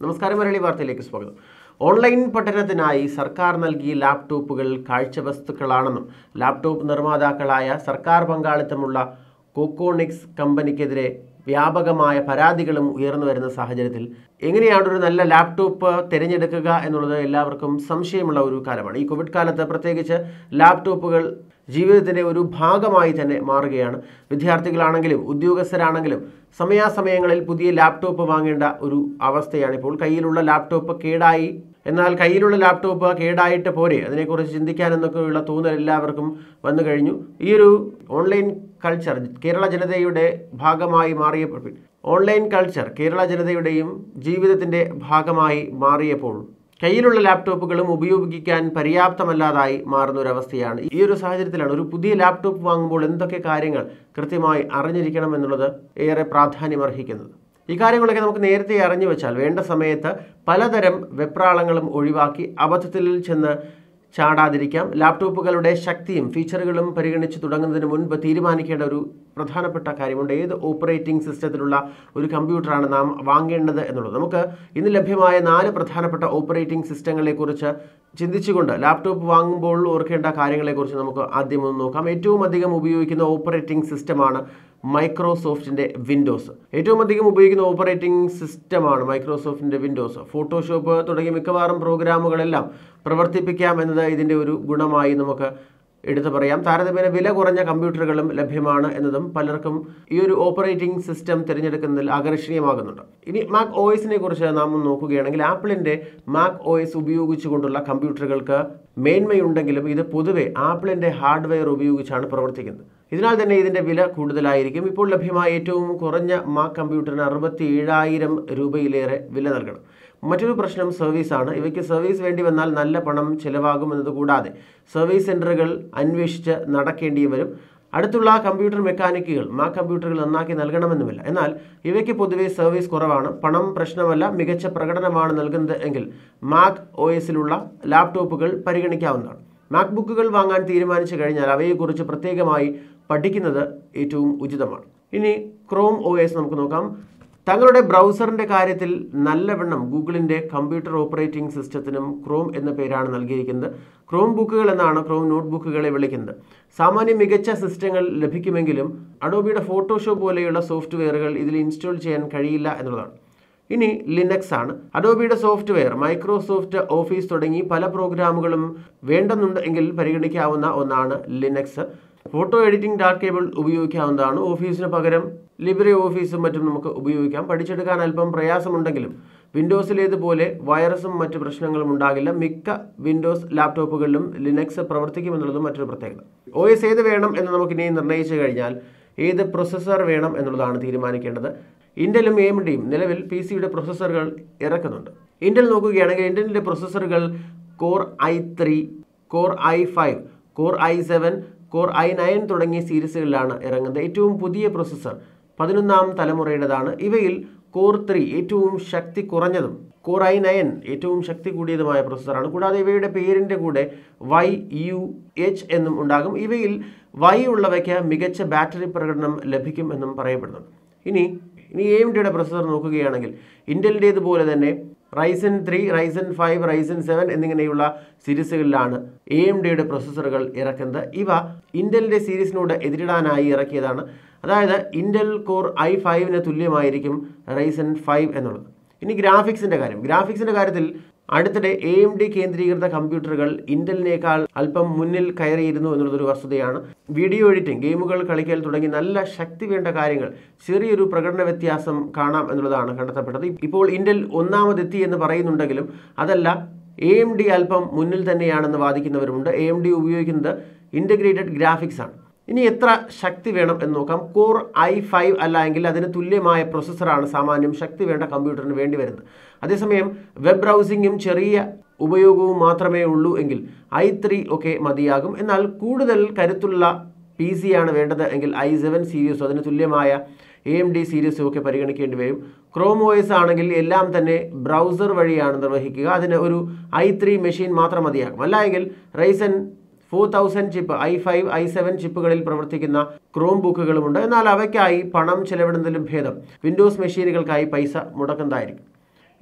നമസ്കാരം മലയാളി വാർത്തയിലേക്ക് സ്വാഗതം ഓൺലൈൻ പഠനത്തിനായി സർക്കാർ നൽകിയ ലാപ്ടോപ്പുകൾ കാഴ്ചവസ്തുക്കളാണെന്നും ലാപ്ടോപ്പ് നിർമ്മാതാക്കളായ സർക്കാർ പങ്കാളിത്തമുള്ള കോക്കോണിക്സ് കമ്പനിക്കെതിരെ വ്യാപകമായ പരാതികളും ഉയർന്നു വരുന്ന സാഹചര്യത്തിൽ എങ്ങനെയാണ് ഒരു നല്ല ലാപ്ടോപ്പ് തിരഞ്ഞെടുക്കുക എന്നുള്ളത് എല്ലാവർക്കും സംശയമുള്ള ഒരു കാലമാണ് ഈ കോവിഡ് കാലത്ത് പ്രത്യേകിച്ച് ലാപ്ടോപ്പുകൾ ജീവിതത്തിൻ്റെ ഒരു ഭാഗമായി തന്നെ മാറുകയാണ് വിദ്യാർത്ഥികളാണെങ്കിലും ഉദ്യോഗസ്ഥരാണെങ്കിലും സമയാസമയങ്ങളിൽ പുതിയ ലാപ്ടോപ്പ് വാങ്ങേണ്ട ഒരു അവസ്ഥയാണ് ഇപ്പോൾ കയ്യിലുള്ള ലാപ്ടോപ്പ് കേടായി എന്നാൽ കയ്യിലുള്ള ലാപ്ടോപ്പ് കേടായിട്ട് പോരെ അതിനെക്കുറിച്ച് ചിന്തിക്കാനെന്നൊക്കെയുള്ള തോന്നൽ എല്ലാവർക്കും വന്നു കഴിഞ്ഞു ഈ ഒരു ഓൺലൈൻ കൾച്ചർ കേരള ജനതയുടെ ഭാഗമായി മാറിയപ്പോൾ ഓൺലൈൻ കൾച്ചർ കേരള ജനതയുടെയും ജീവിതത്തിൻ്റെ ഭാഗമായി മാറിയപ്പോൾ കയ്യിലുള്ള ലാപ്ടോപ്പുകളും ഉപയോഗിക്കാൻ പര്യാപ്തമല്ലാതായി മാറുന്ന ഒരു അവസ്ഥയാണ് ഈ ഒരു സാഹചര്യത്തിലാണ് ഒരു പുതിയ ലാപ്ടോപ്പ് വാങ്ങുമ്പോൾ എന്തൊക്കെ കാര്യങ്ങൾ കൃത്യമായി അറിഞ്ഞിരിക്കണം എന്നുള്ളത് ഏറെ പ്രാധാന്യം അർഹിക്കുന്നത് ഈ കാര്യങ്ങളൊക്കെ നമുക്ക് നേരത്തെ അറിഞ്ഞു വെച്ചാൽ വേണ്ട സമയത്ത് പലതരം വെപ്രാളങ്ങളും ഒഴിവാക്കി അബദ്ധത്തിൽ ചെന്ന് ചാടാതിരിക്കാം ലാപ്ടോപ്പുകളുടെ ശക്തിയും ഫീച്ചറുകളും പരിഗണിച്ച് തുടങ്ങുന്നതിന് മുൻപ് തീരുമാനിക്കേണ്ട ഒരു പ്രധാനപ്പെട്ട കാര്യമുണ്ട് ഏത് ഓപ്പറേറ്റിംഗ് സിസ്റ്റത്തിലുള്ള ഒരു കമ്പ്യൂട്ടറാണ് നാം വാങ്ങേണ്ടത് എന്നുള്ളത് നമുക്ക് ഇന്ന് ലഭ്യമായ നാല് പ്രധാനപ്പെട്ട ഓപ്പറേറ്റിംഗ് സിസ്റ്റങ്ങളെക്കുറിച്ച് ചിന്തിച്ചുകൊണ്ട് ലാപ്ടോപ്പ് വാങ്ങുമ്പോൾ ഓർക്കേണ്ട കാര്യങ്ങളെക്കുറിച്ച് നമുക്ക് ആദ്യം ഒന്ന് നോക്കാം ഏറ്റവും അധികം ഉപയോഗിക്കുന്ന ഓപ്പറേറ്റിംഗ് സിസ്റ്റമാണ് മൈക്രോസോഫ്റ്റിൻ്റെ വിൻഡോസ് ഏറ്റവും അധികം ഉപയോഗിക്കുന്ന ഓപ്പറേറ്റിംഗ് സിസ്റ്റമാണ് മൈക്രോസോഫ്റ്റിൻ്റെ വിൻഡോസ് ഫോട്ടോഷോപ്പ് തുടങ്ങിയ മിക്കവാറും പ്രോഗ്രാമുകളെല്ലാം പ്രവർത്തിപ്പിക്കാം എന്നത് ഇതിൻ്റെ ഒരു ഗുണമായി നമുക്ക് എടുത്തു പറയാം താരതമ്യേന വില കുറഞ്ഞ കമ്പ്യൂട്ടറുകളും ലഭ്യമാണ് എന്നതും പലർക്കും ഈ ഒരു ഓപ്പറേറ്റിംഗ് സിസ്റ്റം തിരഞ്ഞെടുക്കുന്നതിൽ ആകർഷണീയമാകുന്നുണ്ട് ഇനി മാക് ഒ എസിനെ കുറിച്ച് നാം ഒന്ന് നോക്കുകയാണെങ്കിൽ ആപ്പിളിൻ്റെ മാക് ഒ എസ് ഉപയോഗിച്ചുകൊണ്ടുള്ള കമ്പ്യൂട്ടറുകൾക്ക് മേന്മയുണ്ടെങ്കിലും ഇത് പൊതുവെ ആപ്പിളിൻ്റെ ഹാർഡ്വെയർ ഉപയോഗിച്ചാണ് പ്രവർത്തിക്കുന്നത് ഇതിനാൽ തന്നെ ഇതിൻ്റെ വില കൂടുതലായിരിക്കും ഇപ്പോൾ ലഭ്യമായ ഏറ്റവും കുറഞ്ഞ മാക് കമ്പ്യൂട്ടറിന് അറുപത്തി ഏഴായിരം രൂപയിലേറെ വില നൽകണം മറ്റൊരു പ്രശ്നം സർവീസാണ് ഇവയ്ക്ക് സർവീസ് വേണ്ടി വന്നാൽ നല്ല പണം ചിലവാകുമെന്നത് കൂടാതെ സർവീസ് സെൻ്ററുകൾ അന്വേഷിച്ച് നടക്കേണ്ടി വരും അടുത്തുള്ള കമ്പ്യൂട്ടർ മെക്കാനിക്കുകൾ മാ കമ്പ്യൂട്ടറുകൾ നന്നാക്കി നൽകണമെന്നുമില്ല എന്നാൽ ഇവയ്ക്ക് പൊതുവെ സർവീസ് കുറവാണ് പണം പ്രശ്നമല്ല മികച്ച പ്രകടനമാണ് നൽകുന്നത് എങ്കിൽ മാക് ഒ എസിലുള്ള ലാപ്ടോപ്പുകൾ പരിഗണിക്കാവുന്നതാണ് മാക് ബുക്കുകൾ വാങ്ങാൻ തീരുമാനിച്ചു കഴിഞ്ഞാൽ അവയെക്കുറിച്ച് പ്രത്യേകമായി പഠിക്കുന്നത് ഏറ്റവും ഉചിതമാണ് ഇനി ക്രോം ഒ എസ് നമുക്ക് നോക്കാം തങ്ങളുടെ ബ്രൗസറിൻ്റെ കാര്യത്തിൽ നല്ലവണ്ണം ഗൂഗിളിൻ്റെ കമ്പ്യൂട്ടർ ഓപ്പറേറ്റിംഗ് സിസ്റ്റത്തിനും ക്രോം എന്ന പേരാണ് നൽകിയിരിക്കുന്നത് ക്രോം ബുക്കുകൾ എന്നാണ് ക്രോം നോട്ട് ബുക്കുകളെ വിളിക്കുന്നത് സാമാന്യം മികച്ച സിസ്റ്റങ്ങൾ ലഭിക്കുമെങ്കിലും അഡോബിയുടെ ഫോട്ടോഷോപ്പ് പോലെയുള്ള സോഫ്റ്റ്വെയറുകൾ ഇതിൽ ഇൻസ്റ്റാൾ ചെയ്യാൻ കഴിയില്ല എന്നുള്ളതാണ് ഇനി ലിനക്സ് ആണ് അഡോബിയുടെ സോഫ്റ്റ്വെയർ മൈക്രോസോഫ്റ്റ് ഓഫീസ് തുടങ്ങി പല പ്രോഗ്രാമുകളും വേണ്ടെന്നുണ്ട് എങ്കിൽ പരിഗണിക്കാവുന്ന ഒന്നാണ് Linux photo editing dark cable ഉപയോഗിക്കാവുന്നതാണ് ഓഫീസിന് പകരം ലിബ്രെ ഓഫീസും മറ്റും നമുക്ക് ഉപയോഗിക്കാം പഠിച്ചെടുക്കാൻ അല്പം പ്രയാസമുണ്ടെങ്കിലും വിൻഡോസിലേതുപോലെ വൈറസും മറ്റു പ്രശ്നങ്ങളും ഉണ്ടാകില്ല മിക്ക വിൻഡോസ് ലാപ്ടോപ്പുകളിലും ലിനക്സ് പ്രവർത്തിക്കുമെന്നുള്ളതും മറ്റൊരു പ്രത്യേകത ഒ എസ് ഏത് വേണം എന്ന് നമുക്കിനി നിർണ്ണയിച്ചു കഴിഞ്ഞാൽ ഏത് പ്രൊസസ്സർ വേണം എന്നുള്ളതാണ് തീരുമാനിക്കേണ്ടത് ഇൻ്റലും എം ഡിയും നിലവിൽ പി സിയുടെ പ്രൊസസ്സറുകൾ ഇറക്കുന്നുണ്ട് ഇൻ്റൽ നോക്കുകയാണെങ്കിൽ ഇൻ്റലിൻ്റെ പ്രൊസസ്സറുകൾ core I three core I five core I seven core I nine തുടങ്ങിയ സീരീസുകളിലാണ് ഇറങ്ങുന്നത് ഏറ്റവും പുതിയ പ്രൊസസ്സർ പതിനൊന്നാം തലമുറയുടേതാണ് ഇവയിൽ കോർ ത്രീ ഏറ്റവും ശക്തി കുറഞ്ഞതും കോർ ഐ നയൻ ഏറ്റവും ശക്തി കൂടിയതുമായ പ്രൊസസ്സറാണ് കൂടാതെ ഇവയുടെ പേരിൻ്റെ കൂടെ വൈ യു എച്ച് എന്നും ഉണ്ടാകും ഇവയിൽ വൈ ഉള്ളവയ്ക്ക് മികച്ച ബാറ്ററി പ്രകടനം ലഭിക്കും എന്നും പറയപ്പെടുന്നുണ്ട് ഇനി ഇനി എം ഡിയുടെ പ്രൊസസ്സർ നോക്കുകയാണെങ്കിൽ ഇൻ്റലിൻ്റേതുപോലെ തന്നെ Ryzen three Ryzen five Ryzen seven എന്നിങ്ങനെയുള്ള സീരീസുകളിലാണ് എ എം ഡിയുടെ പ്രൊസസ്സറുകൾ ഇറക്കുന്നത് ഇവ ഇൻ്റലിൻ്റെ സീരീസിനോട് എതിരിടാനായി ഇറക്കിയതാണ് അതായത് ഇൻ്റൽ കോർ ഐ ഫൈവിന് തുല്യമായിരിക്കും റൈസൻ ഫൈവ് എന്നുള്ളത് ഇനി ഗ്രാഫിക്സിൻ്റെ കാര്യം ഗ്രാഫിക്സിൻ്റെ കാര്യത്തിൽ അടുത്തിടെ എ എം ഡി കേന്ദ്രീകൃത കമ്പ്യൂട്ടറുകൾ ഇൻ്റലിനേക്കാൾ അല്പം മുന്നിൽ കയറിയിരുന്നു എന്നുള്ളതൊരു വസ്തുതയാണ് വീഡിയോ എഡിറ്റിംഗ് ഗെയിമുകൾ കളിക്കൽ തുടങ്ങി നല്ല ശക്തി വേണ്ട കാര്യങ്ങൾ ചെറിയൊരു പ്രകടന വ്യത്യാസം കാണാം എന്നുള്ളതാണ് കണ്ടെത്തപ്പെട്ടത് ഇപ്പോൾ ഇൻ്റൽ ഒന്നാമതെത്തി എന്ന് പറയുന്നുണ്ടെങ്കിലും അതല്ല എ എം ഡി അല്പം മുന്നിൽ തന്നെയാണെന്ന് വാദിക്കുന്നവരുമുണ്ട് എ എം ഡി ഉപയോഗിക്കുന്നത് ഇൻ്റഗ്രേറ്റഡ് ഗ്രാഫിക്സ് ആണ് ഇനി എത്ര ശക്തി വേണം എന്ന് നോക്കാം കോർ ഐ ഫൈവ് അല്ല എങ്കിൽ അതിന് തുല്യമായ പ്രൊസസ്സറാണ് സാമാന്യം ശക്തി വേണ്ട കമ്പ്യൂട്ടറിന് വേണ്ടി വരുന്നത് അതേസമയം വെബ് ബ്രൗസിങ്ങും ചെറിയ ഉപയോഗവും മാത്രമേ ഉള്ളൂ എങ്കിൽ ഐ ത്രീ ഒക്കെ മതിയാകും എന്നാൽ കൂടുതൽ കരുത്തുള്ള പി സി ആണ് വേണ്ടത് എങ്കിൽ ഐ സെവൻ സീരീസും അതിന് തുല്യമായ എ എം ഡി സീരീസും ഒക്കെ പരിഗണിക്കേണ്ടി വരും ക്രോം ഒ എസ് ആണെങ്കിൽ എല്ലാം തന്നെ ബ്രൗസർ വഴിയാണ് നിർവഹിക്കുക അതിന് ഒരു ഐ ത്രീ മെഷീൻ മാത്രം മതിയാകും അല്ല എങ്കിൽ Ryzen four thousand chip I five I seven ചിപ്പുകളിൽ പ്രവർത്തിക്കുന്ന ക്രോം ബുക്കുകളുമുണ്ട് എന്നാൽ അവയ്ക്കായി പണം ചെലവിടുന്നതിലും ഭേദം വിൻഡോസ് മെഷീനുകൾക്കായി പൈസ മുടക്കുന്നതായിരിക്കും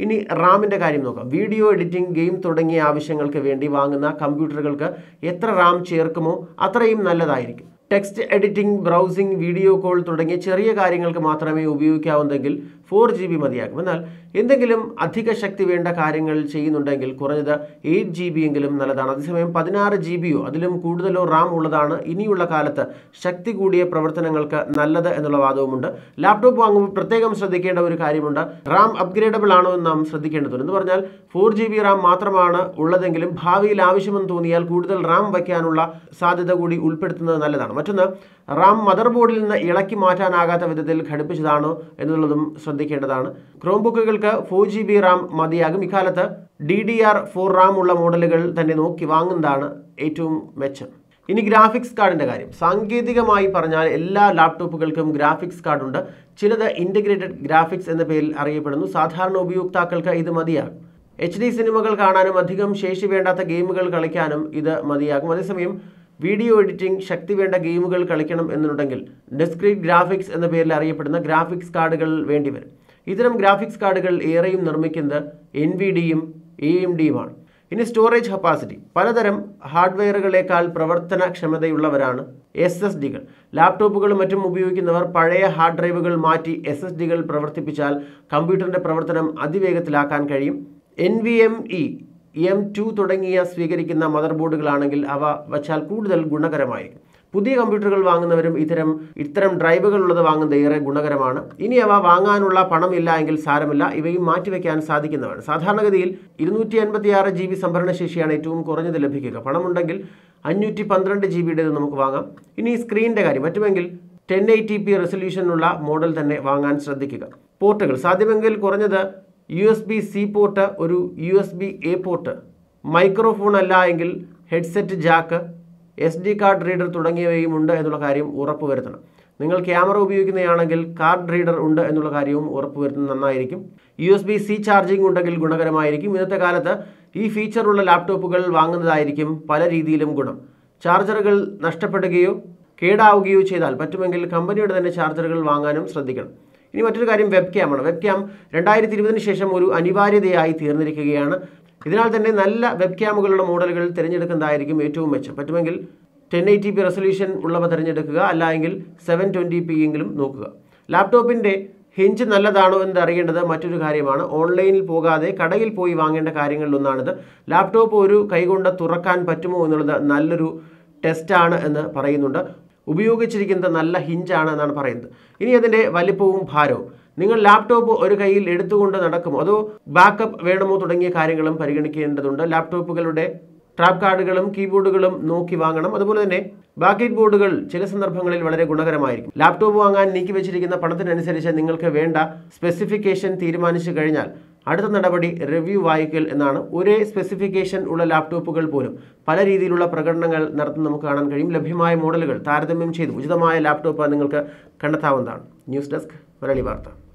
ഇനി റാമിൻ്റെ കാര്യം നോക്കാം വീഡിയോ എഡിറ്റിംഗ് ഗെയിം തുടങ്ങിയ ആവശ്യങ്ങൾക്ക് വേണ്ടി വാങ്ങുന്ന കമ്പ്യൂട്ടറുകൾക്ക് എത്ര റാം ചേർക്കുമോ അത്രയും നല്ലതായിരിക്കും text editing browsing video call തുടങ്ങിയ ചെറിയ കാര്യങ്ങൾക്ക് മാത്രമേ ഉപയോഗിക്കാവുന്നെങ്കിൽ ഫോർ ജി ബി മതിയാകും എന്നാൽ എന്തെങ്കിലും അധിക ശക്തി വേണ്ട കാര്യങ്ങൾ ചെയ്യുന്നുണ്ടെങ്കിൽ കുറഞ്ഞത് എയ്റ്റ് ജി ബി എങ്കിലും നല്ലതാണ് അതേസമയം പതിനാറ് ജി ബിയോ അതിലും കൂടുതലോ റാം ഉള്ളതാണ് ഇനിയുള്ള കാലത്ത് ശക്തി കൂടിയ പ്രവർത്തനങ്ങൾക്ക് നല്ലത് എന്നുള്ള വാദവുമുണ്ട് ലാപ്ടോപ്പ് വാങ്ങുമ്പോൾ പ്രത്യേകം ശ്രദ്ധിക്കേണ്ട ഒരു കാര്യമുണ്ട് റാം അപ്ഗ്രേഡബിൾ ആണോ എന്ന് നാം ശ്രദ്ധിക്കേണ്ടതുണ്ട് എന്ന് പറഞ്ഞാൽ ഫോർ ജി ബി റാം മാത്രമാണ് ഉള്ളതെങ്കിലും ഭാവിയിൽ ആവശ്യമെന്ന് തോന്നിയാൽ കൂടുതൽ റാം വയ്ക്കാനുള്ള സാധ്യത കൂടി ഉൾപ്പെടുത്തുന്നത് നല്ലതാണ് മറ്റൊന്ന് റാം മദർ ബോർഡിൽ നിന്ന് ഇളക്കി മാറ്റാനാകാത്ത വിധത്തിൽ ഘടിപ്പിച്ചതാണോ എന്നുള്ളതും ശ്രദ്ധിക്കേണ്ടതാണ് ക്രോം ബുക്കുകൾക്ക് ഫോർ ജി ബി റാം മതിയാകും ഇക്കാലത്ത് D D R four RAM ഉള്ള മോഡലുകൾ തന്നെ നോക്കി വാങ്ങുന്നതാണ് ഏറ്റവും മെച്ചം ഇനി ഗ്രാഫിക്സ് കാർഡിൻ്റെ കാര്യം സാങ്കേതികമായി പറഞ്ഞാൽ എല്ലാ ലാപ്ടോപ്പുകൾക്കും ഗ്രാഫിക്സ് കാർഡുണ്ട് ചിലത് ഇൻ്റഗ്രേറ്റഡ് ഗ്രാഫിക്സ് എന്ന പേരിൽ അറിയപ്പെടുന്നു സാധാരണ ഉപയോക്താക്കൾക്ക് ഇത് മതിയാകും എച്ച് ഡി സിനിമകൾ കാണാനും അധികം ശേഷി വേണ്ടാത്ത ഗെയിമുകൾ കളിക്കാനും ഇത് മതിയാകും അതേസമയം വീഡിയോ എഡിറ്റിംഗ് ശക്തി വേണ്ട ഗെയിമുകൾ കളിക്കണം എന്നുണ്ടെങ്കിൽ ഡിസ്ക്രീറ്റ് ഗ്രാഫിക്സ് എന്ന പേരിൽ അറിയപ്പെടുന്ന ഗ്രാഫിക്സ് കാർഡുകൾ വേണ്ടിവരും ഇത്തരം ഗ്രാഫിക്സ് കാർഡുകൾ ഏറെയും നിർമ്മിക്കുന്നത് എൻ വി ഡിയും എ എം ഡിയുമാണ് ഇനി സ്റ്റോറേജ് കപ്പാസിറ്റി പലതരം ഹാർഡ്വെയറുകളേക്കാൾ പ്രവർത്തനക്ഷമതയുള്ളവരാണ് എസ് എസ് ഡികൾ ലാപ്ടോപ്പുകളും മറ്റും ഉപയോഗിക്കുന്നവർ പഴയ ഹാർഡ് ഡ്രൈവുകൾ മാറ്റി എസ് എസ് ഡികൾ പ്രവർത്തിപ്പിച്ചാൽ കമ്പ്യൂട്ടറിൻ്റെ പ്രവർത്തനം അതിവേഗത്തിലാക്കാൻ കഴിയും N V M E M two തുടങ്ങിയ സ്വീകരിക്കുന്ന മദർ ബോർഡുകളാണെങ്കിൽ അവ വച്ചാൽ കൂടുതൽ ഗുണകരമായിരിക്കും പുതിയ കമ്പ്യൂട്ടറുകൾ വാങ്ങുന്നവരും ഇത്തരം ഇത്തരം ഡ്രൈവുകൾ ഉള്ളത് വാങ്ങുന്നത് ഏറെ ഗുണകരമാണ് ഇനി അവ വാങ്ങാനുള്ള പണമില്ല എങ്കിൽ സാരമില്ല ഇവയും മാറ്റിവെക്കാൻ സാധിക്കുന്നതാണ് സാധാരണഗതിയിൽ ഇരുന്നൂറ്റി അൻപത്തി ആറ് ജി ബി സംഭരണശേഷിയാണ് ഏറ്റവും കുറഞ്ഞത് ലഭിക്കുക പണമുണ്ടെങ്കിൽ അഞ്ഞൂറ്റി പന്ത്രണ്ട് ജി ബിയുടേത് നമുക്ക് വാങ്ങാം ഇനി സ്ക്രീനിൻ്റെ കാര്യം മറ്റുമെങ്കിൽ ടെൻ എയ്റ്റി പി റെസൊല്യൂഷനുള്ള മോഡൽ തന്നെ വാങ്ങാൻ ശ്രദ്ധിക്കുക പോർട്ടുകൾ സാധ്യമെങ്കിൽ കുറഞ്ഞത് U S B C port ഒരു U S B A port microphone അല്ല എങ്കിൽ headset jack S D card reader തുടങ്ങിയവയും ഉണ്ട് എന്നുള്ള കാര്യം ഉറപ്പുവരുത്തണം നിങ്ങൾ ക്യാമറ ഉപയോഗിക്കുന്നതാണെങ്കിൽ കാർഡ് റീഡർ ഉണ്ട് എന്നുള്ള കാര്യവും ഉറപ്പുവരുത്തുന്നത് നന്നായിരിക്കും U S B C charging ഉണ്ടെങ്കിൽ ഗുണകരമായിരിക്കും ഇന്നത്തെ കാലത്ത് ഈ ഫീച്ചറുള്ള ലാപ്ടോപ്പുകൾ വാങ്ങുന്നതായിരിക്കും പല രീതിയിലും ഗുണം ചാർജറുകൾ നഷ്ടപ്പെടുകയോ കേടാവുകയോ ചെയ്താൽ പറ്റുമെങ്കിൽ കമ്പനിയുടെ തന്നെ ചാർജറുകൾ വാങ്ങാനും ശ്രദ്ധിക്കണം ഇനി മറ്റൊരു കാര്യം വെബ് ക്യാമാണ് വെബ് ക്യാം രണ്ടായിരത്തി ഇരുപതിന് ശേഷം ഒരു അനിവാര്യതയായി തീർന്നിരിക്കുകയാണ് ഇതിനാൽ തന്നെ നല്ല വെബ് ക്യാമുകളുടെ മോഡലുകൾ തിരഞ്ഞെടുക്കുന്നതായിരിക്കും ഏറ്റവും മെച്ചം പറ്റുമെങ്കിൽ ടെൻ എയ്റ്റി പി റെസൊല്യൂഷൻ ഉള്ളവ തിരഞ്ഞെടുക്കുക അല്ല എങ്കിൽ സെവൻ ട്വൻറ്റി പി എങ്കിലും നോക്കുക ലാപ്ടോപ്പിൻ്റെ ഹിഞ്ച് നല്ലതാണോ എന്ന് അറിയേണ്ടത് മറ്റൊരു കാര്യമാണ് ഓൺലൈനിൽ പോകാതെ കടയിൽ പോയി വാങ്ങേണ്ട കാര്യങ്ങളിലൊന്നാണിത് ലാപ്ടോപ്പ് ഒരു കൈകൊണ്ട് തുറക്കാൻ പറ്റുമോ എന്നുള്ളത് നല്ലൊരു ടെസ്റ്റാണ് എന്ന് പറയുന്നുണ്ട് ഉപയോഗിച്ചിരിക്കുന്നത് നല്ല ഹിഞ്ചാണ് എന്നാണ് പറയുന്നത് ഇനി അതിൻ്റെ വലിപ്പവും ഭാരവും നിങ്ങൾ ലാപ്ടോപ്പ് ഒരു കയ്യിൽ എടുത്തുകൊണ്ട് നടക്കുമോ അതോ ബാക്കപ്പ് വേണമോ തുടങ്ങിയ കാര്യങ്ങളും പരിഗണിക്കേണ്ടതുണ്ട് ലാപ്ടോപ്പുകളുടെ ട്രാപ്പ് കാർഡുകളും കീബോർഡുകളും നോക്കി വാങ്ങണം അതുപോലെ തന്നെ ബാക്കറ്റ് ബോർഡുകൾ ചില സന്ദർഭങ്ങളിൽ വളരെ ഗുണകരമായിരിക്കും ലാപ്ടോപ്പ് വാങ്ങാൻ നീക്കി വെച്ചിരിക്കുന്ന പണത്തിനനുസരിച്ച് നിങ്ങൾക്ക് വേണ്ട സ്പെസിഫിക്കേഷൻ തീരുമാനിച്ചു കഴിഞ്ഞാൽ അടുത്ത നടപടി റിവ്യൂ വായിക്കൽ എന്നാണ് ഒരേ സ്പെസിഫിക്കേഷൻ ഉള്ള ലാപ്ടോപ്പുകൾ പോലും പല രീതിയിലുള്ള പ്രകടനങ്ങൾ നടത്തുന്ന നമുക്ക് കാണാൻ കഴിയും ലഭ്യമായ മോഡലുകൾ താരതമ്യം ചെയ്ത് ഉചിതമായ ലാപ്ടോപ്പ് നിങ്ങൾക്ക് കണ്ടെത്താവുന്നതാണ് ന്യൂസ് ഡെസ്ക് മലയാളി വാർത്ത